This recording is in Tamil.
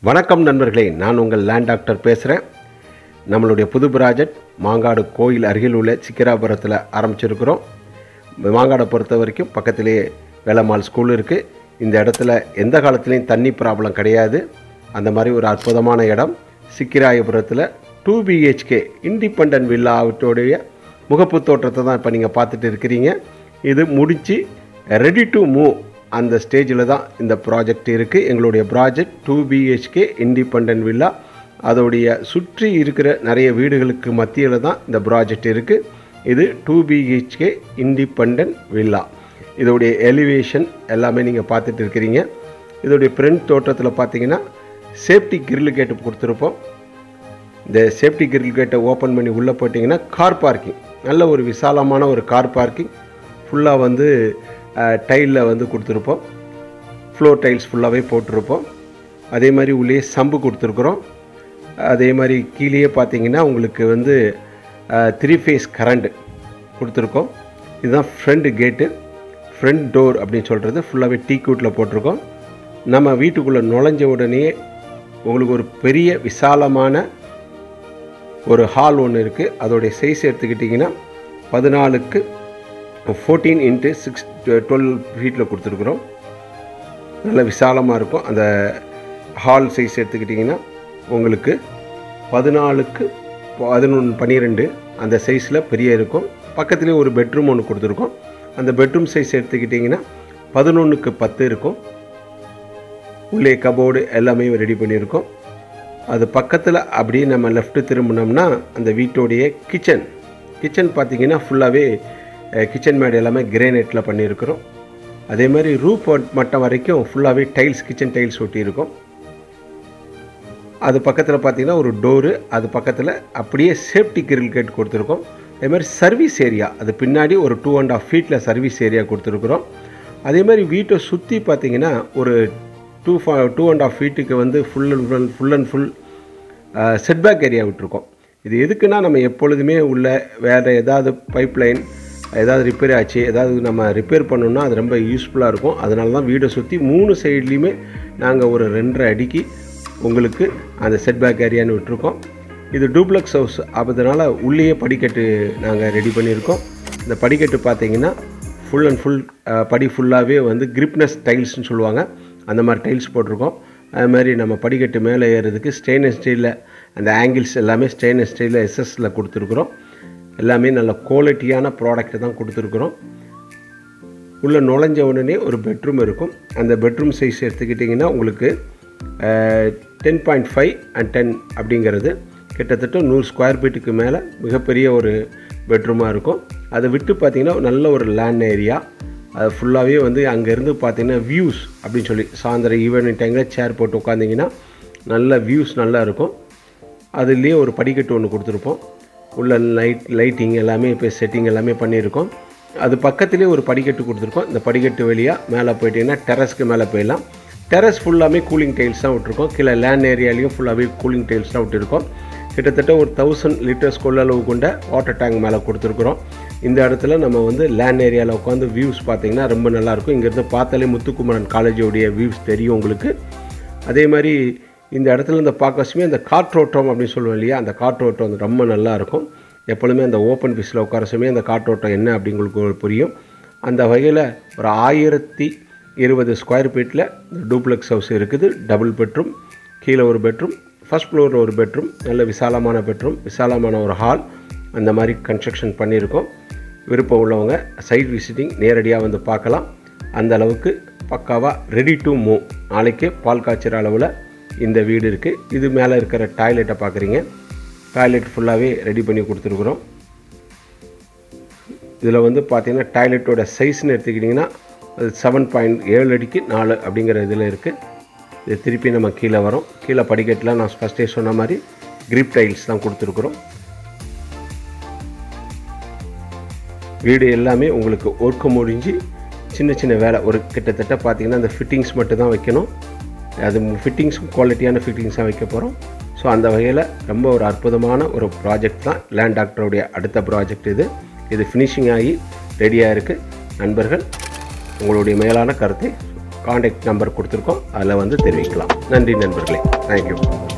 வணக்கம் நண்பர்களே நான் உங்கள் லேண்ட் டாக்டர் பேசுகிறேன் நம்மளுடைய புது ப்ராஜெக்ட் மாங்காடு கோயில் அருகில் உள்ள சிக்கிராபுரத்தில் ஆரம்பிச்சிருக்கிறோம் மாங்காடை பொறுத்த வரைக்கும் பக்கத்திலேயே வேலம்மாள் ஸ்கூல் இருக்குது இந்த இடத்துல எந்த காலத்துலேயும் தண்ணி ப்ராப்ளம் கிடையாது அந்த மாதிரி ஒரு அற்புதமான இடம் சிக்கிராயபுரத்தில் டூ பிஹெச்கே இண்டிபெண்ட் வில்லாவுடைய முகப்பு தோற்றத்தை தான் இப்போ நீங்கள் பார்த்துட்டு இருக்கிறீங்க இது முடித்து ரெடி டு மூவ் அந்த ஸ்டேஜில் தான் இந்த ப்ராஜெக்ட் இருக்குது எங்களுடைய project two BHK independent villa அதோடைய சுற்றி இருக்கிற நிறைய வீடுகளுக்கு மத்தியில் தான் இந்த ப்ராஜெக்ட் இருக்குது இது டூ பிஹெச்கே இண்டிபெண்ட் வில்லா இதோடைய எலிவேஷன் எல்லாமே நீங்கள் பார்த்துட்டு இருக்கிறீங்க இதோடைய ஃப்ரண்ட் தோட்டத்தில் பார்த்தீங்கன்னா சேஃப்டி கிரில் கேட்டு கொடுத்துருப்போம் இந்த சேஃப்டி கிரில் கேட்டை ஓப்பன் பண்ணி உள்ளே போட்டிங்கன்னா கார் பார்க்கிங் நல்ல ஒரு விசாலமான ஒரு கார் பார்க்கிங் ஃபுல்லாக வந்து டைலில் வந்து கொடுத்துருப்போம் ஃப்ளோர் டைல்ஸ் ஃபுல்லாகவே போட்டிருப்போம் அதே மாதிரி உள்ளே சம்பு கொடுத்துருக்குறோம் அதே மாதிரி கீழேயே பார்த்தீங்கன்னா உங்களுக்கு வந்து த்ரீ ஃபேஸ் கரண்ட் கொடுத்துருக்கோம் இதுதான் ஃப்ரண்ட் கேட்டு ஃப்ரண்ட் டோர் அப்படின்னு சொல்கிறது ஃபுல்லாகவே டீ கூட்டில் போட்டிருக்கோம் நம்ம வீட்டுக்குள்ளே நுழைஞ்ச உடனே உங்களுக்கு ஒரு பெரிய விசாலமான ஒரு ஹால் ஒன்று இருக்குது அதோடைய சைஸ் எடுத்துக்கிட்டிங்கன்னா பதினாலுக்கு ஃபோர்டீன் இன்ட்டு சிக்ஸ் டுவெல் ஃபீட்டில் கொடுத்துருக்குறோம் நல்ல விசாலமாக இருக்கும் அந்த ஹால் சைஸ் எடுத்துக்கிட்டிங்கன்னா உங்களுக்கு பதினாலுக்கு பதினொன்று பன்னிரெண்டு அந்த சைஸில் பெரிய இருக்கும் பக்கத்துலேயே ஒரு பெட்ரூம் ஒன்று கொடுத்துருக்கோம் அந்த பெட்ரூம் சைஸ் எடுத்துக்கிட்டிங்கன்னா பதினொன்றுக்கு பத்து இருக்கும் உள்ளே கபோர்டு எல்லாமே ரெடி பண்ணியிருக்கோம் அது பக்கத்தில் அப்படியே நம்ம லெஃப்ட்டு திரும்பினோம்னா அந்த வீட்டோடைய கிச்சன் கிச்சன் பார்த்திங்கன்னா ஃபுல்லாகவே கிச்சன் மேடு எல்லாமே கிரேனைட்டில் பண்ணியிருக்கிறோம் அதே மாதிரி ரூப் மட்டம் வரைக்கும் ஃபுல்லாகவே டைல்ஸ் கிச்சன் டைல்ஸ் ஒட்டியிருக்கோம் அது பக்கத்தில் பார்த்தீங்கன்னா ஒரு டோரு அது பக்கத்தில் அப்படியே சேஃப்டி கிரில் கேட் கொடுத்துருக்கோம் அதே மாதிரி சர்வீஸ் ஏரியா அது பின்னாடி ஒரு டூ அண்ட் ஆஃப் ஃபீட்டில் சர்வீஸ் ஏரியா கொடுத்துருக்குறோம் அதே மாதிரி வீட்டை சுற்றி பார்த்தீங்கன்னா ஒரு டூ ஃபா டூ அண்ட் ஆஃப் ஃபீட்டுக்கு வந்து full and full full and full setback area விட்டுருக்கோம் இது எதுக்குன்னா நம்ம எப்பொழுதுமே உள்ள வேறு ஏதாவது பைப் லைன் ஏதாவது ரிப்பேர் ஆச்சு ஏதாவது நம்ம ரிப்பேர் பண்ணோம்னா அது ரொம்ப யூஸ்ஃபுல்லாக இருக்கும் அதனால தான் வீடை சுற்றி மூணு சைட்லேயுமே நாங்கள் ஒரு ரெண்டரை அடிக்கு உங்களுக்கு அந்த செட்பேக் ஏரியான்னு விட்டுருக்கோம் இது டூப்ளக்ஸ் ஹவுஸ் அதனால் உள்ளேயே படிக்கட்டு நாங்கள் ரெடி பண்ணியிருக்கோம் இந்த படிக்கட்டு பார்த்தீங்கன்னா ஃபுல் அண்ட் ஃபுல் படி ஃபுல்லாகவே வந்து கிரிப்னஸ் டைல்ஸ்னு சொல்லுவாங்க அந்த மாதிரி டைல்ஸ் போட்டிருக்கோம் அது மாதிரி நம்ம படிக்கட்டு மேலே ஏறுறதுக்கு ஸ்டெயின்லெஸ் ஸ்டீலில் அந்த ஆங்கிள்ஸ் எல்லாமே ஸ்டெயின்லெஸ் ஸ்டீலில் எஸ்எஸில் கொடுத்துருக்குறோம் எல்லாமே நல்ல குவாலிட்டியான ப்ராடக்ட் தான் கொடுத்துருக்குறோம் உள்ளே நுழைஞ்ச உடனே ஒரு பெட்ரூம் இருக்கும் அந்த பெட்ரூம் சைஸ் எடுத்துக்கிட்டிங்கன்னா உங்களுக்கு ten point five and ten அப்படிங்கிறது கிட்டத்தட்ட நூறு ஸ்கொயர் ஃபீட்டுக்கு மேலே மிகப்பெரிய ஒரு பெட்ரூமாக இருக்கும் அதை விட்டு பார்த்திங்கன்னா நல்ல ஒரு லேண்ட் ஏரியா அது ஃபுல்லாகவே வந்து அங்கேருந்து பார்த்தீங்கன்னா வியூஸ் அப்படின்னு சொல்லி சாயந்தரம் ஈவினிங் டைமில் சேர் போட்டு உட்காந்திங்கன்னா நல்ல வியூஸ் நல்லா இருக்கும் அதுலேயே ஒரு படிக்கட்டு ஒன்று கொடுத்துருப்போம் உள்ள லைட் லைட்டிங் எல்லாமே இப்போ செட்டிங் எல்லாமே பண்ணியிருக்கோம் அது பக்கத்துலேயே ஒரு படிக்கட்டு கொடுத்துருக்கோம் இந்த படிக்கட்டு வழியாக மேலே போயிட்டீங்கன்னா டெரஸ்க்கு மேலே போயிடலாம் டெரஸ் ஃபுல்லாமே கூலிங் டைல்ஸ் தான் விட்டுருக்கோம் கீழே லேண்ட் ஏரியாலையும் ஃபுல்லாகவே கூலிங் டைல்ஸ் தான் விட்டுருக்கோம் கிட்டத்தட்ட ஒரு தௌசண்ட் லிட்டர்ஸ் கொள்ளளவு கொண்ட வாட்டர் டேங்க் மேலே கொடுத்துருக்குறோம் இந்த இடத்துல நம்ம வந்து லேண்ட் ஏரியாவில் உட்காந்து வியூஸ் பார்த்தீங்கன்னா ரொம்ப நல்லாயிருக்கும் இங்கேருந்து பார்த்தாலே முத்துக்குமரன் காலேஜோடைய வியூஸ் தெரியும் உங்களுக்கு அதே மாதிரி இந்த இடத்துல இந்த பார்க்கச்சுமே இந்த காற்றோட்டம் அப்படின்னு சொல்லுவோம் இல்லையா அந்த காற்றோட்டம் வந்து ரொம்ப நல்லாயிருக்கும் எப்பொழுதுமே அந்த ஓப்பன் பீஸில் உட்காரச்சுமே அந்த காற்றோட்டம் என்ன அப்படிங்களுக்கு புரியும் அந்த வகையில் ஒரு ஆயிரத்தி இருபது ஸ்கொயர் ஃபீட்டில் டூப்ளெக்ஸ் ஹவுஸ் இருக்குது டபுள் பெட்ரூம் கீழே ஒரு பெட்ரூம் ஃபஸ்ட் ஃப்ளோரில் ஒரு பெட்ரூம் நல்ல விசாலமான பெட்ரூம் விசாலமான ஒரு ஹால் அந்த மாதிரி கன்ஸ்ட்ரக்ஷன் பண்ணியிருக்கோம் விருப்பம் உள்ளவங்க சைட் விசிட்டிங் நேரடியாக வந்து பார்க்கலாம் அந்த அளவுக்கு பக்காவாக ரெடி டு மூவ் நாளைக்கே பால் காய்ச்சிற அளவில் இந்த வீடு இருக்குது இது மேலே இருக்கிற டாய்லெட்டை பார்க்குறீங்க டாய்லெட் ஃபுல்லாகவே ரெடி பண்ணி கொடுத்துருக்குறோம் இதில் வந்து பார்த்திங்கன்னா டாய்லெட்டோட சைஸ்னு எடுத்துக்கிட்டிங்கன்னா அது செவன் பாயிண்ட் ஏழு அடிக்கு நாலு அப்படிங்கிற இதில் இருக்குது இது திருப்பி நம்ம கீழே வரோம் கீழே படிக்கட்டில் நான் ஃபஸ்ட்டே சொன்ன மாதிரி கிரிப் டைல்ஸ் தான் கொடுத்துருக்குறோம் வீடு எல்லாமே உங்களுக்கு ஒர்க்கு முடிஞ்சு சின்ன சின்ன வேலை ஒரு கிட்டத்தட்ட பார்த்திங்கன்னா அந்த ஃபிட்டிங்ஸ் மட்டும் தான் வைக்கணும் அது ஃபிட்டிங்ஸும் குவாலிட்டியான ஃபிட்டிங்ஸாக வைக்க போகிறோம் ஸோ அந்த வகையில் ரொம்ப ஒரு அற்புதமான ஒரு ப்ராஜெக்ட் தான் லேண்ட் டாக்டருடைய அடுத்த ப்ராஜெக்ட் இது இது ஃபினிஷிங் ஆகி ரெடியாக இருக்குது நண்பர்கள் உங்களுடைய மேலான கருத்தை காண்டாக்ட் நம்பர் கொடுத்துருக்கோம் அதில் வந்து தெரிவிக்கலாம் நன்றி நண்பர்களே தேங்க்யூ